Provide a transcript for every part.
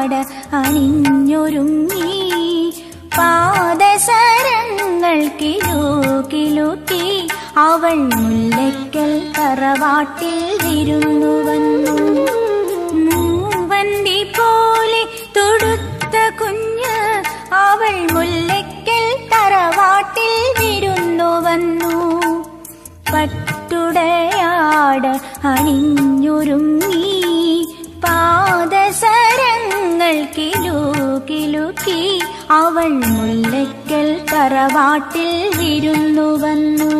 മുല്ലയ്ക്കൽ അണിഞ്ഞൊരുങ്ങി പാദസരങ്ങൾ കിലുക്കി അവൾ മുല്ലയ്ക്കൽ തറവാട്ടിൽ വിരുന്നു വന്നു മൂവന്തി പോലെ തൊടുത്ത കുഞ്ഞ് അവൾ മുല്ലയ്ക്കൽ തറവാട്ടിൽ വിരുന്നു വന്നു പട്ടുടയാട് അണിഞ്ഞൊരുങ്ങി പാദസരങ്ങൾ കിലുക്കി അവൾ മുല്ലയ്ക്കൽ തറവാട്ടിൽ വിരുന്നു വന്നു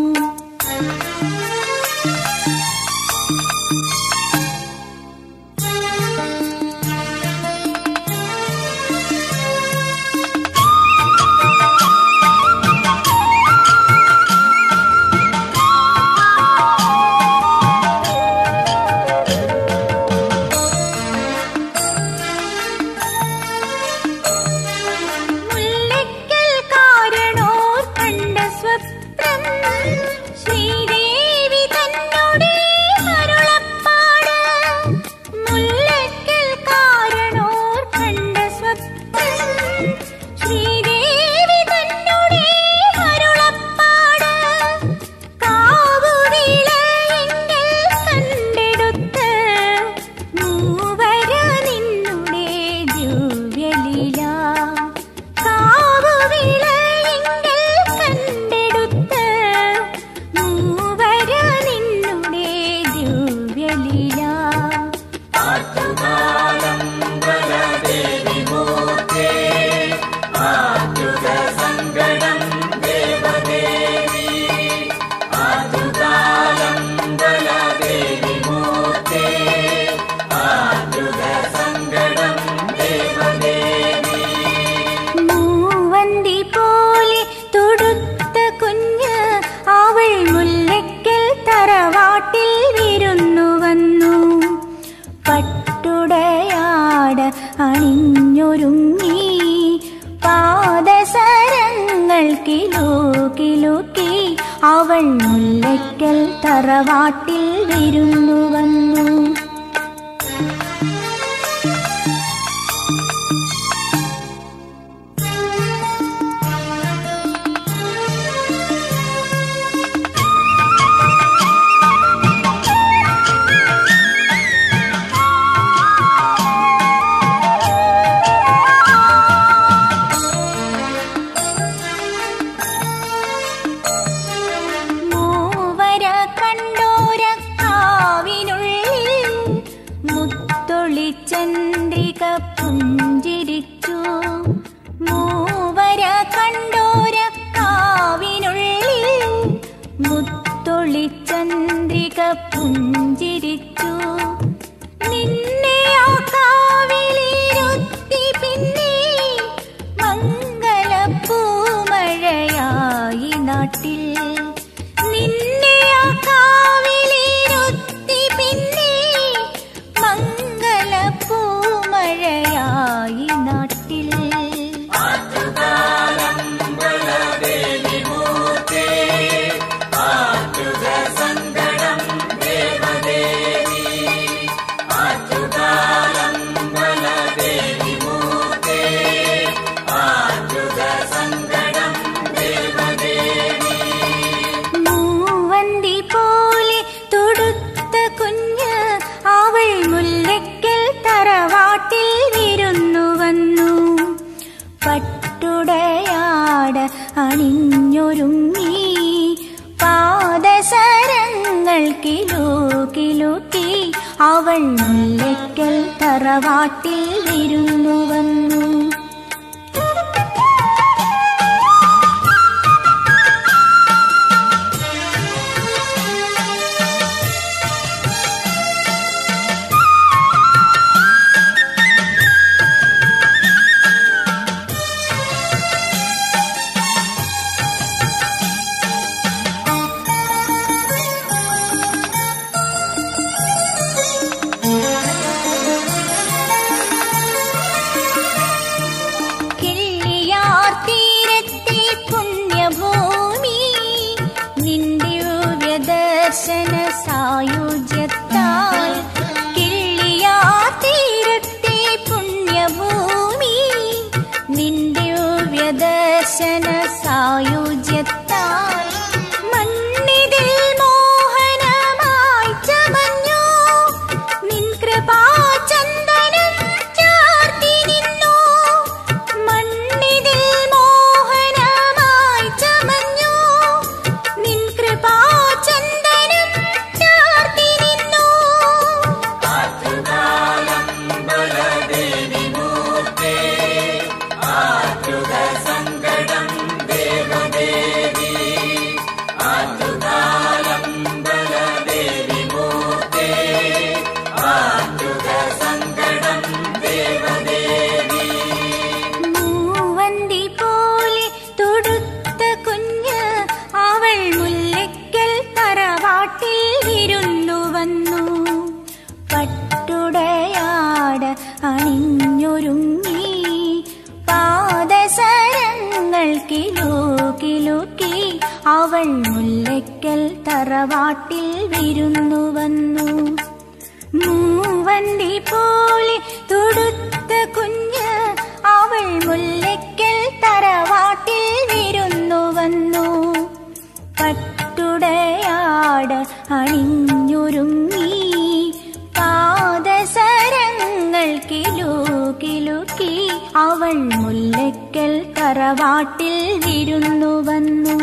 മുല്ലയ്ക്കൽ കാരണോർ കണ്ട സ്വപ്നം ശ്രീദേവി തന്നോടെ അരുളപ്പാട് മുല്ലയ്ക്കൽ കാരണോർ കണ്ട സ്വപ്നം ശ്രീദേവി തന്നോടെ അരുളപ്പാട് കാവുവിളയെങ്കിൽ കണ്ടെടുത്ത് മൂവര നിന്നുടെ ദിവ്യലീല കാവുവിളയെങ്കിൽ കണ്ടെടുത്ത് മൂവര നിന്നുടെ ദിവ്യലീല മൂവന്തി പോലെ തൊടുത്ത കുഞ്ഞ് അവൾ മുല്ലയ്ക്കൽ തറവാട്ടിൽ വിരുന്നു വന്നു പട്ടുടയാട് അണിഞ്ഞൊരുങ്ങി പാദസരങ്ങൾ കിലുക്കി അവൾ മുല്ലയ്ക്കൽ തറവാട്ടിൽ വിരുന്നു വന്നു മൂവര കണ്ടോര കാവിനുള്ളിൽ മുത്തൊളി ചന്ദ്രിക പുഞ്ചിരിച്ചു മൂവര കണ്ടോര കാവിനുള്ളിൽ മുത്തൊളി ചന്ദ്രിക പുഞ്ചിരിച്ചു നിന്നെ ആ കാവിലിരുത്തി പിന്നെ മംഗലപ്പൂമഴയായി നാട്ടിൽ നിന്നെ ആ കാവിലിരുത്തി പിന്നെ മംഗലപ്പൂമഴയായി നാട്ടിൽ മൂവന്തി പോലെ തൊടുത്ത കുഞ്ഞ് അവൾ മുല്ലയ്ക്കൽ തറവാട്ടിൽ വിരുന്നു വന്നു പട്ടുടയാട് അണിഞ്ഞൊരുങ്ങി പാദസരങ്ങൾ കിലുക്കി അവൾ മുല്ലയ്ക്കൽ തറവാട്ടിൽ വിരുന്നു വന്നു പാവാട അണിഞ്ഞൊരുങ്ങി പാദസരങ്ങൾ കിലോ കിലുക്കി അവൾ മുല്ലയ്ക്കൽ തറവാട്ടിൽ വിരുന്നു വന്നു മൂവണ്ടി പോലെ തുടുത്ത കുഞ്ഞ് അവൾ മുല്ലയ്ക്കൽ തറവാട്ടിൽ വിരുന്നു വന്നു പട്ടുടയാട് അണിഞ്ഞൊരുങ്ങി പാദസരങ്ങൾ കിലു കിലുക്കി അവൾ മുല്ലയ്ക്കൽ തറവാട്ടിൽ വിരുന്നു വന്നു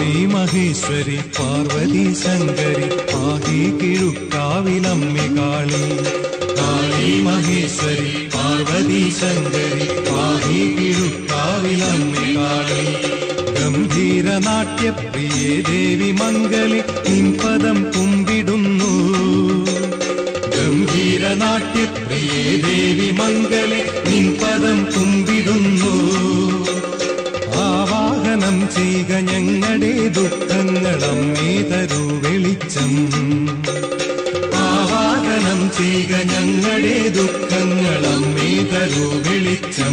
കാളി മഹേശ്വരി പാർവതി ശങ്കരി പാഹി കിഴുക്കാവിലമ്മി കാളി കാളി മഹേശ്വരി പാർവതി ശങ്കരി പാഹി കിഴുക്കാവിലമ്മി കാളി ഗംഭീര നാട്യപ്രിയേ ദേവി മംഗളി നിൻപദം കുമ്പിടുന്നു ഗംഭീര നാട്യപ്രിയേ ദേവി മംഗളി നിൻപദം കുമ്പിടുന്നു ആവാഹനം ചെയ്യുക ഞങ്ങളുടെ ദുഃഖങ്ങളമ്മേ തരൂ വെളിച്ചം ആവാഹനം ചെയ്യുക ഞങ്ങളുടെ ദുഃഖങ്ങളമ്മേ തരൂ വെളിച്ചം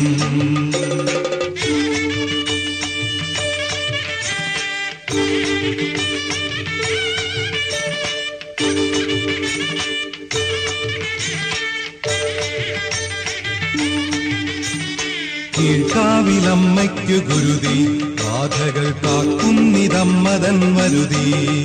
കീഴ്ക്കാവിലമ്മയ്ക്കു ഗുരുതി ബാധകൾ കാക്കുന്നിതമ്മതൻ വരുതി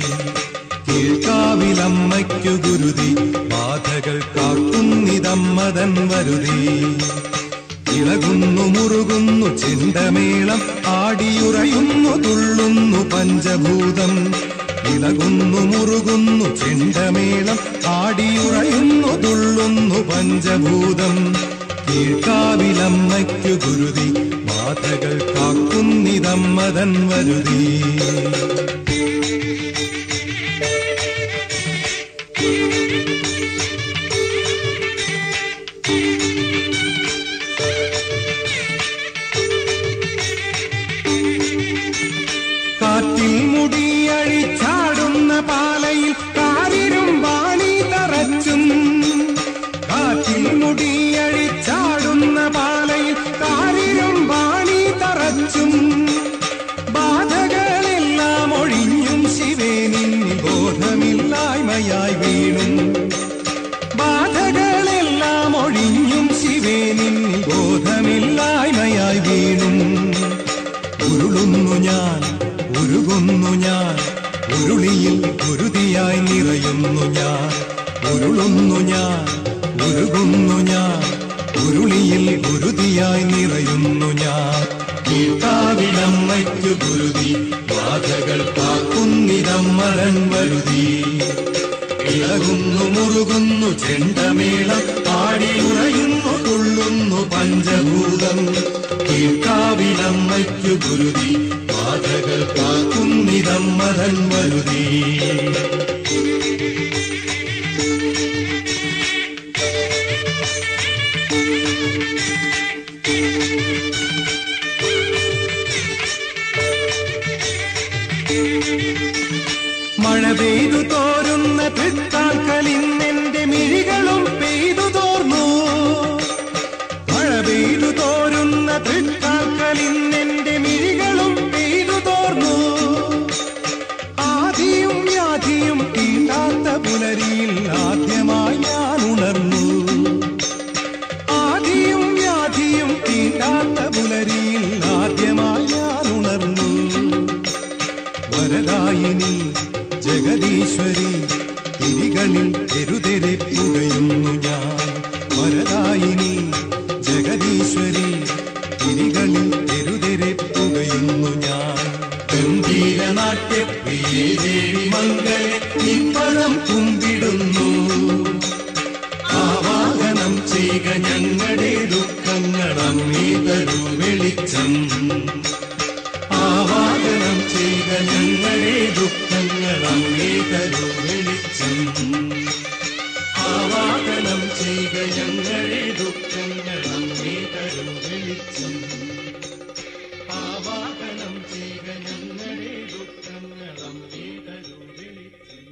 കീഴ്ക്കാവിലമ്മയ്ക്കു ഗുരുതി ബാധകൾ കാക്കുന്നിതമ്മതൻ വരുതി ഇളകുന്നു മുറുകുന്നു ചെണ്ടമേളം ആടിയുറയുന്നു തുള്ളുന്നു പഞ്ചഭൂതം ഇളകുന്നു മുറുകുന്നു ചെണ്ടമേളം ആടിയുറയുന്നു തുള്ളുന്നു പഞ്ചഭൂതം കീഴ്ക്കാവിലമ്മയ്ക്കു ഗുരുതി ബാധകൾ കാക്കുന്നിതമ്മതൻ വരുതി കാറ്റിൽ മുടിയഴിച്ചാടുന്ന പാലയിൽ കാരിരും വാണി തറച്ചും കാറ്റിൽ മുടിയഴിച്ചാടുന്ന പാലയിൽ കാരിരും വാണി തറച്ചും ബാധകളെല്ലാം ഒഴിഞ്ഞും ശിവേ നിന്നിൽ ബോധമില്ലായ്മയായി വീണും ബാധകളെല്ലാം ഒഴിഞ്ഞും ശിവേ നിന്നിൽ ബോധമില്ലായ്മയായി വീണും ഉരുളുന്നു ഞാൻ ഉരുകുന്നു ഞാൻ ഉരുളിയിൽ ഉരുതിയായി നിറയുന്നു ഞാൻ ഉരുളുന്നു ഞാൻ ഉരുകുന്നു ഞാൻ ഉരുളിയിൽ ഉരുതിയായി നിറയുന്നു ഞാൻ കീഴ്ത്താവിലമ്മയ്ക്കു ഗുരുതി ബാധകൾ കാക്കുന്നിതമ്മരൻ വരുതി ഇളകുന്നു മുറുകുന്നു ചെണ്ടമേളം ആടിയുറയുന്നു തുള്ളുന്നു പഞ്ചഭൂതം കീഴ്ക്കാവിലമ്മയ്ക്കു ഗുരുതി ബാധകൾ കാക്കുന്നിതമ്മതൻ വരുതി മഴ പെയ്തു തോരുന്ന തൃക്കാൽക്കലിന്നെന്റെ മിഴികളും പെയ്തു തോർന്നു മഴ പെയ്തു തോരുന്ന തൃക്കാൽക്കലിന്നെന്റെ മിഴികളും പെയ്തു തോർന്നു ആദിയും വ്യാധിയും തീണ്ടാത്ത പുലരിയിൽ ആദ്യമായി ഞാൻ ഉണർന്നു ആദിയും വ്യാധിയും തീണ്ടാത്ത പുലരിയിൽ ആദ്യമായി ഞാൻ ഉണർന്നു വരദായിനി ജഗദീശ്വരി തിരികളിൽ തെരുതെരെ പുകയുന്നു ഞാൻ വരദായിനി ജഗദീശ്വരി തിരികളിൽ തെരുതെരെ പുകയുന്നു ഞാൻ ഗംഭീര നാട്യപ്രിയേ ദേവി മംഗളെ നിപ്പണം കുമ്പിടുന്നു ആവാഹനം ചെയ്യുക ഞങ്ങളുടെ ദുഃഖങ്ങളമ്മേ തരൂ വെളിച്ചം ആവാഹനം ചെയ്ത ഞങ്ങളെ ദുഃഖങ്ങൾ അങ്ങേ തരൂ വെളിച്ചം ആവാഹനം ചെയ്ത ഞങ്ങളെ ദുഃഖങ്ങൾ അങ്ങേ തരൂ വെളിച്ചം ആവാഹനം ചെയ്ത ഞങ്ങളെ ദുഃഖങ്ങൾ അങ്ങേ തരൂ വെളിച്ചം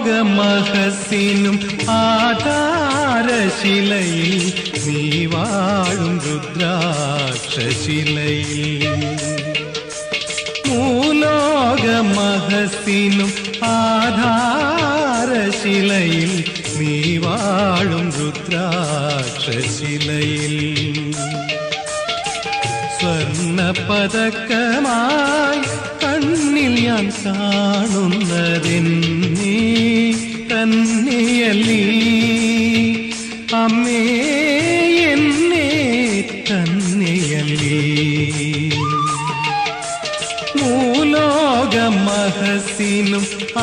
മൂലോകമഹസിനും ആധാരശിലയിൽ നീ വാഴും രുദ്രാക്ഷശിലയിൽ മൂലോകമഹസിനും ആധാരശിലയിൽ നീ വാഴും രുദ്രാക്ഷശിലയിൽ സ്വർണ പതക്കമായി കണ്ണിൽ ഞാൻ കാണുന്നതെന്നേ തന്നെയല്ലീ അമ്മേ എന്നെ തന്നെയല്ലീ മൂലോകമഹസിനും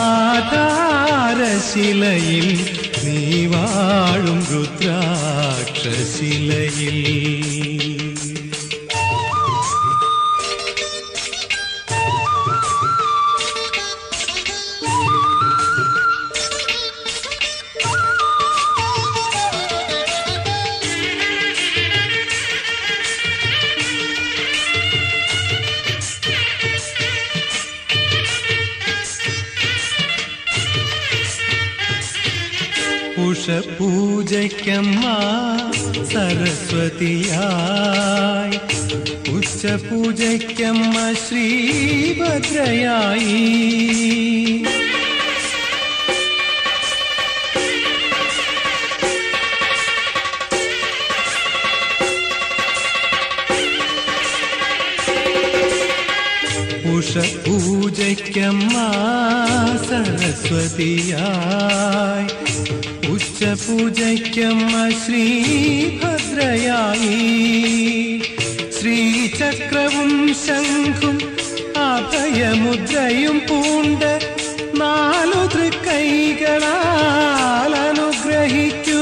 ആധാരശിലയിൽ നീ വാഴും രുദ്രാക്ഷശിലയിൽ ഉഷപൂജയ്ക്കമ്മ സരസ്വതിയായി ഉച്ചപൂജയ്ക്കമ്മ ശ്രീഭദ്രയായി ഉഷപൂജയ്ക്കമ്മ സരസ്വതിയായി ഉച്ചപൂജയ്ക്കമ്മ ശ്രീഭദ്രയായി ശ്രീചക്രവും ശംഖും അഭയമുദ്രയും പൂണ്ട് നാലു തൃക്കൈകളാൽ അനുഗ്രഹിക്കൂ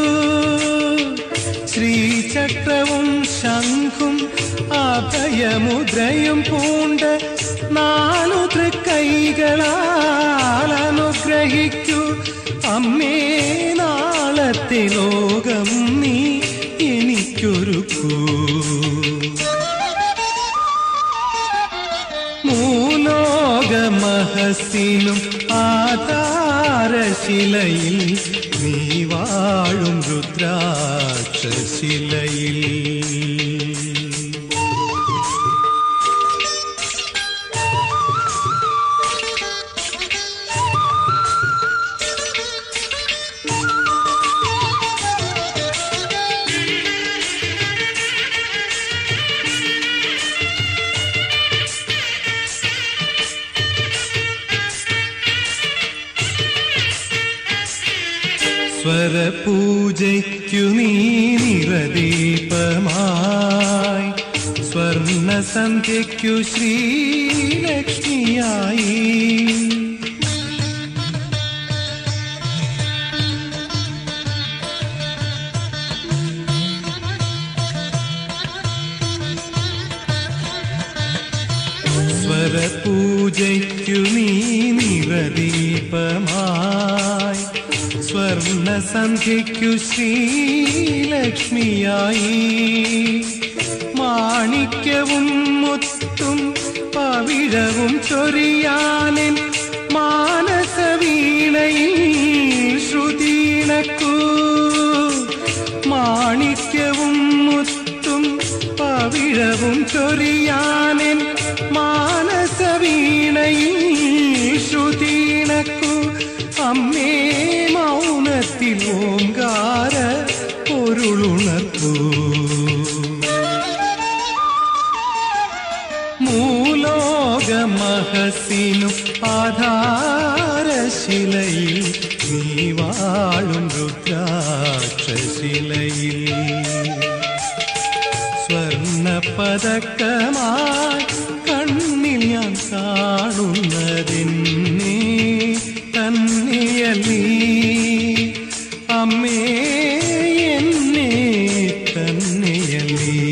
ശ്രീചക്രവും ശംഖും അഭയമുദ്രയും പൂണ്ട് നാലു തൃക്കൈകളാൽ അനുഗ്രഹിക്കൂ അമ്മേ നാളത്തെ ലോകം നീ എനിക്കൊരുക്കൂ മൂലോകമഹസിനും ആധാരശിലയിൽ നീ വാഴും രുദ്രാക്ഷശിലയിൽ സ്വരപൂജയ്ക്കു നീ നിറദീപമായി സ്വർണ സന്ധ്യയ്ക്കു ശ്രീലക്ഷ്മിയായി സ്വരപൂജയ്ക്കു നീ നിറദീപമായി സ്വർണ സന്ധ്യയ്ക്കു ശ്രീലക്ഷ്മിയായി മാണിക്യവും മുത്തും പവിഴവും ചൊരിയാനിൻ മാനസവീണയിൽ ശ്രുതീണക്കൂ മാണിക്യവും മുത്തും പവിഴവും ചൊരിയാനിൻ മാനസവീണയിൽ ശ്രുതീണക്കൂ അമ്മേ മൗനത്തിൽ ഓങ്കാര പൊരുളുണർത്തൂ മൂലോകമഹസിനും ആധാരശിലയിൽ നീ വാഴും രുദ്രാക്ഷശിലയിൽ സ്വർണ പതക്കമായി കണ്ണിൽ ഞാൻ കാണുന്നതെന്നേ തന്നെയല്ലീ അമ്മേ എന്നെ തന്നെയല്ലീ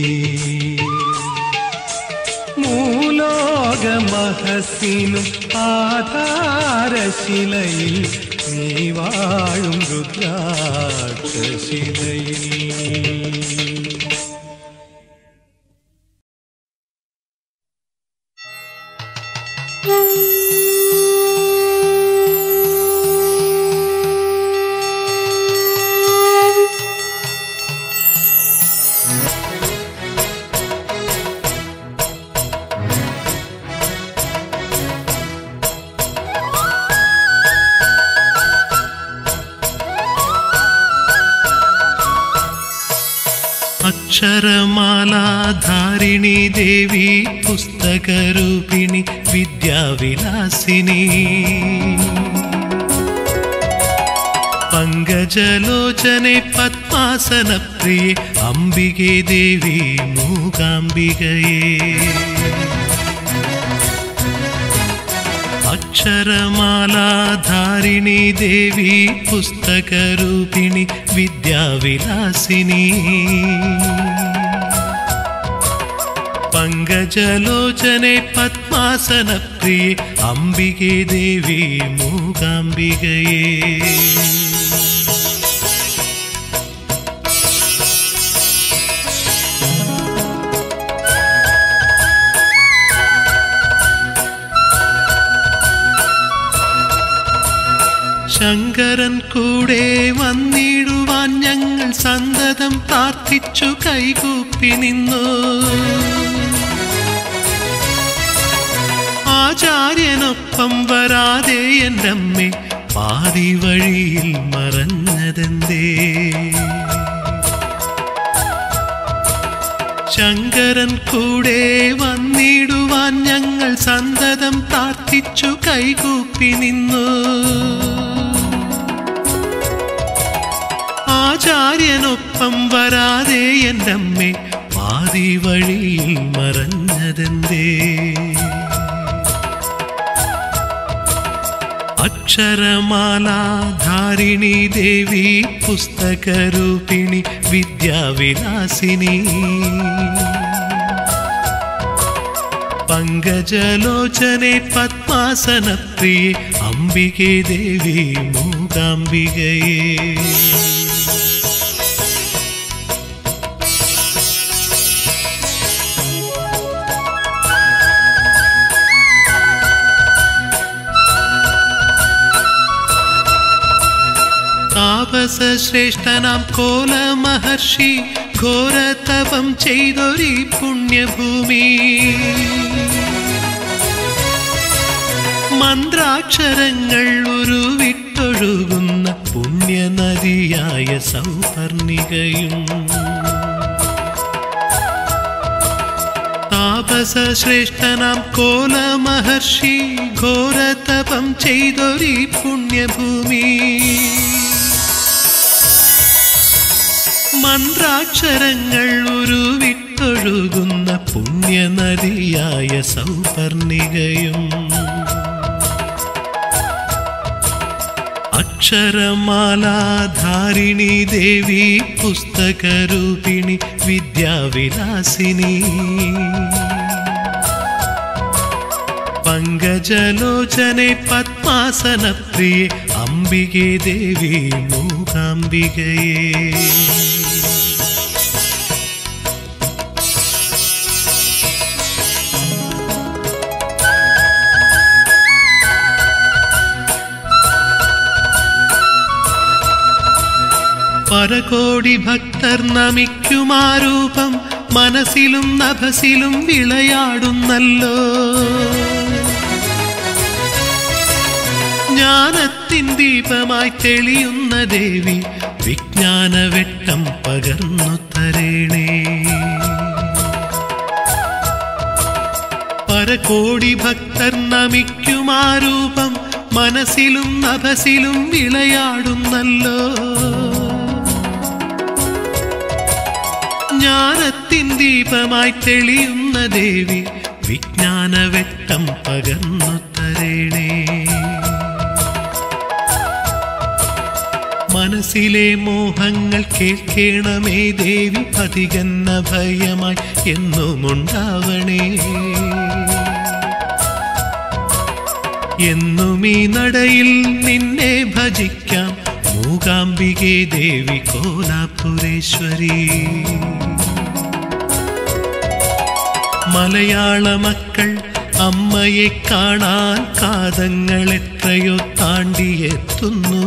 മൂലോകമഹസിനും ആധാരശിലയിൽ നീ വാഴും രുദ്രാക്ഷശിലയിൽ Thank you. അക്ഷരമാലാധാരിണി ദേവി പുസ്തകരൂപിണി വിദ്യാവിലാസിനി പങ്കജലോചനെ പത്മാസനപ്രിയെ അംബികെ ദേവി മൂകാംബികയെ അക്ഷരമാലാധാരിണി ദേവി പുസ്തകരൂപിണി വിദ്യാവിലാസിനി പങ്കജലോചനെ പത്മാസനപ്രിയെ അംബികെ ദേവി മൂകാംബികയെ ശങ്കരൻ കൂടെ വന്നിടുവാൻ ഞങ്ങൾ സന്തതം പ്രാർത്ഥിച്ചു കൈകൂപ്പി നിന്നു ആചാര്യനൊപ്പം വരാതെ എൻ്റെ അമ്മേ പാതി വഴിയിൽ മറഞ്ഞതെന്തേ ശങ്കരൻ കൂടെ വന്നിടുവാൻ ഞങ്ങൾ സന്തതം പ്രാർത്ഥിച്ചു കൈകൂപ്പി നിന്നു ആചാര്യനൊപ്പം വരാതെ എൻ്റെ അമ്മേ പാതി വഴിയിൽ മറഞ്ഞതെന്തേ അക്ഷരമാലാധാരിണി ദേവി പുസ്തകരൂപിണി വിദ്യാവിലാസിനി പങ്കജലോചനെ പത്മാസനപ്രിയെ അംബികെ ദേവി മൂകാംബികയെ താപസ ശ്രേഷ്ഠനാം കോല മഹർഷി ഘോരതപം ചെയ്തൊരു പുണ്യഭൂമി മന്ത്രാക്ഷരങ്ങൾ ഉരുവിട്ടൊഴുകുന്ന പുണ്യനദിയായ സൗപർണികയും താപസ ശ്രേഷ്ഠനാം കോല മഹർഷി ഘോരതപം ചെയ്തൊരു പുണ്യഭൂമി മന്ത്രാക്ഷരങ്ങൾ ഉരുവിട്ടൊഴുകുന്ന പുണ്യനദിയായ സൗപർണികയും അക്ഷരമാലാധാരിണി ദേവി പുസ്തകരൂപിണി വിദ്യാവിലാസിനി പങ്കജലോചനെ പത്മാസനപ്രിയെ അംബികെ ദേവി മൂകാംബികയെ പരകോടി ഭക്തർ നമിക്കുമാരൂപം മനസ്സിലും നഭസിലും വിളയാടുന്നല്ലോ ജ്ഞാനത്തിൻ ദീപമായി തെളിയുന്ന ദേവി വിജ്ഞാനവെട്ടം പകർന്നു തരേണേ പരകോടി ഭക്തർ നമിക്കുമാരൂപം മനസ്സിലും നഭസിലും വിളയാടുന്നല്ലോ ജ്ഞാനത്തിൻ ദീപമായി തെളിയുന്ന ദേവി വിജ്ഞാനവെട്ടം പകർന്നു തരേണേ മനസ്സിലെ മോഹങ്ങൾ കേൾക്കണമേ ദേവി അധികന്ന ഭയമായി എന്നുമുണ്ടാവണേ എന്നും ഈ നടയിൽ നിന്നെ ഭജിക്കാം മൂകാംബികെ ദേവി കോലാപുരേശ്വരി മലയാള മക്കൾ അമ്മയെ കാണാൻ കാതങ്ങൾ എത്രയോ താണ്ടിയെത്തുന്നു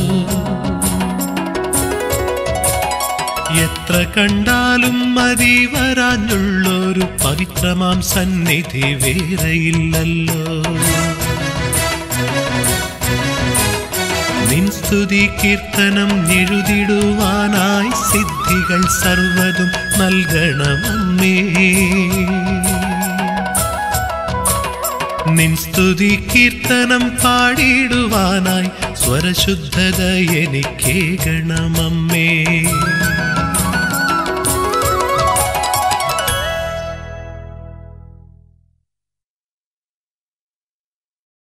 എത്ര കണ്ടാലും മതി വരാഞ്ഞുള്ളൊരു പവിത്രമാം സന്നിധി വേറെയില്ലല്ലോ നിൻ സ്തുതി കീർത്തനം എഴുതിടുവാനായി സിദ്ധികൾ സർവതും നൽകണമമ്മേ നിൻ സ്തുതി കീർത്തനം പാടിടുവാനായി സ്വരശുദ്ധത എനിക്കേകണമമ്മേ